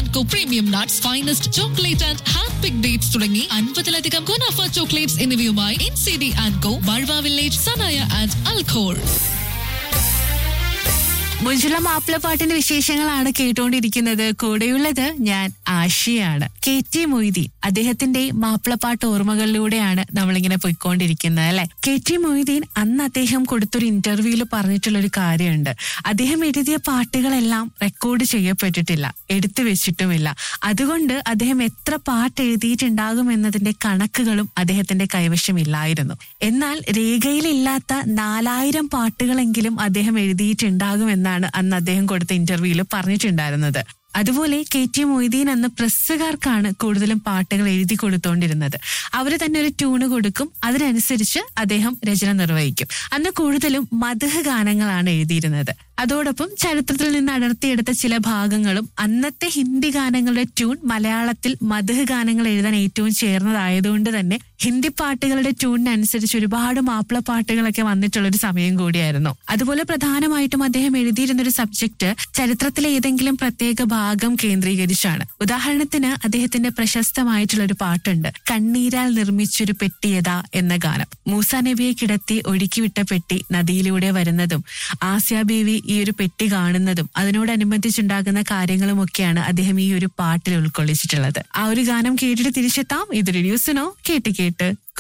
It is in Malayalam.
and co premium nuts finest chocolate and hand pick dates തുടങ്ങി അൻപതിലധികം ഗുണാഫ ചോക്ലേറ്റ്സ് എന്നിവയുമായി N C D and co ബൾവ വില്ലേജ് സനായ ആൻഡ് അൽഖോൾ മുഞ്ചുള്ള മാപ്പിളപ്പാട്ടിന്റെ വിശേഷങ്ങളാണ് കേട്ടുകൊണ്ടിരിക്കുന്നത് കൂടെയുള്ളത് ഞാൻ ആഷിയാണ് കെ ടി മൊയ്തീൻ അദ്ദേഹത്തിന്റെ മാപ്പിളപ്പാട്ട് ഓർമ്മകളിലൂടെയാണ് നമ്മളിങ്ങനെ പോയിക്കൊണ്ടിരിക്കുന്നത് അല്ലെ കെ ടി മൊയ്തീൻ അന്ന് അദ്ദേഹം കൊടുത്തൊരു ഇന്റർവ്യൂവിൽ പറഞ്ഞിട്ടുള്ള ഒരു കാര്യമുണ്ട് അദ്ദേഹം എഴുതിയ പാട്ടുകളെല്ലാം റെക്കോർഡ് ചെയ്യപ്പെട്ടിട്ടില്ല എടുത്തു വെച്ചിട്ടുമില്ല അതുകൊണ്ട് അദ്ദേഹം എത്ര പാട്ട് എഴുതിയിട്ടുണ്ടാകും എന്നതിന്റെ കണക്കുകളും അദ്ദേഹത്തിന്റെ കൈവശമില്ലായിരുന്നു എന്നാൽ രേഖയിലില്ലാത്ത നാലായിരം പാട്ടുകളെങ്കിലും അദ്ദേഹം എഴുതിയിട്ടുണ്ടാകുമെന്നാണ് അന്ന് അദ്ദേഹം കൊടുത്ത ഇന്റർവ്യൂവിൽ പറഞ്ഞിട്ടുണ്ടായിരുന്നത് അതുപോലെ കെ ടി മൊയ്തീൻ അന്ന് പ്രസ്സുകാർക്കാണ് കൂടുതലും പാട്ടുകൾ എഴുതി കൊടുത്തോണ്ടിരുന്നത് അവർ തന്നെ ഒരു ട്യൂണ് കൊടുക്കും അതിനനുസരിച്ച് അദ്ദേഹം രചന നിർവഹിക്കും അന്ന് കൂടുതലും മധുഹ ഗാനങ്ങളാണ് എഴുതിയിരുന്നത് അതോടൊപ്പം ചരിത്രത്തിൽ നിന്ന് അടർത്തിയെടുത്ത ചില ഭാഗങ്ങളും അന്നത്തെ ഹിന്ദി ഗാനങ്ങളുടെ ട്യൂൺ മലയാളത്തിൽ മധുഹ ഗാനങ്ങൾ എഴുതാൻ ഏറ്റവും ചേർന്നതായതുകൊണ്ട് തന്നെ ഹിന്ദി പാട്ടുകളുടെ ട്യൂണിനനുസരിച്ച് ഒരുപാട് മാപ്പിള പാട്ടുകളൊക്കെ വന്നിട്ടുള്ള ഒരു സമയം കൂടിയായിരുന്നു അതുപോലെ പ്രധാനമായിട്ടും അദ്ദേഹം എഴുതിയിരുന്ന ഒരു സബ്ജക്ട് ചരിത്രത്തിലെ ഏതെങ്കിലും പ്രത്യേക ഭാഗം കേന്ദ്രീകരിച്ചാണ് ഉദാഹരണത്തിന് അദ്ദേഹത്തിന്റെ പ്രശസ്തമായിട്ടുള്ള ഒരു പാട്ടുണ്ട് കണ്ണീരാൽ നിർമ്മിച്ചൊരു പെട്ടിയത എന്ന ഗാനം മൂസ നബിയെ കിടത്തി ഒഴുക്കിവിട്ട പെട്ടി നദിയിലൂടെ വരുന്നതും ആസ്യ ബീവി ഈ ഒരു പെട്ടി കാണുന്നതും അതിനോടനുബന്ധിച്ചുണ്ടാകുന്ന കാര്യങ്ങളുമൊക്കെയാണ് അദ്ദേഹം ഈ ഒരു പാട്ടിൽ ഉൾക്കൊള്ളിച്ചിട്ടുള്ളത് ആ ഒരു ഗാനം കേട്ടിട്ട് തിരിച്ചെത്താം ഇതൊരു ന്യൂസിനോ കേട്ട് കേട്ട്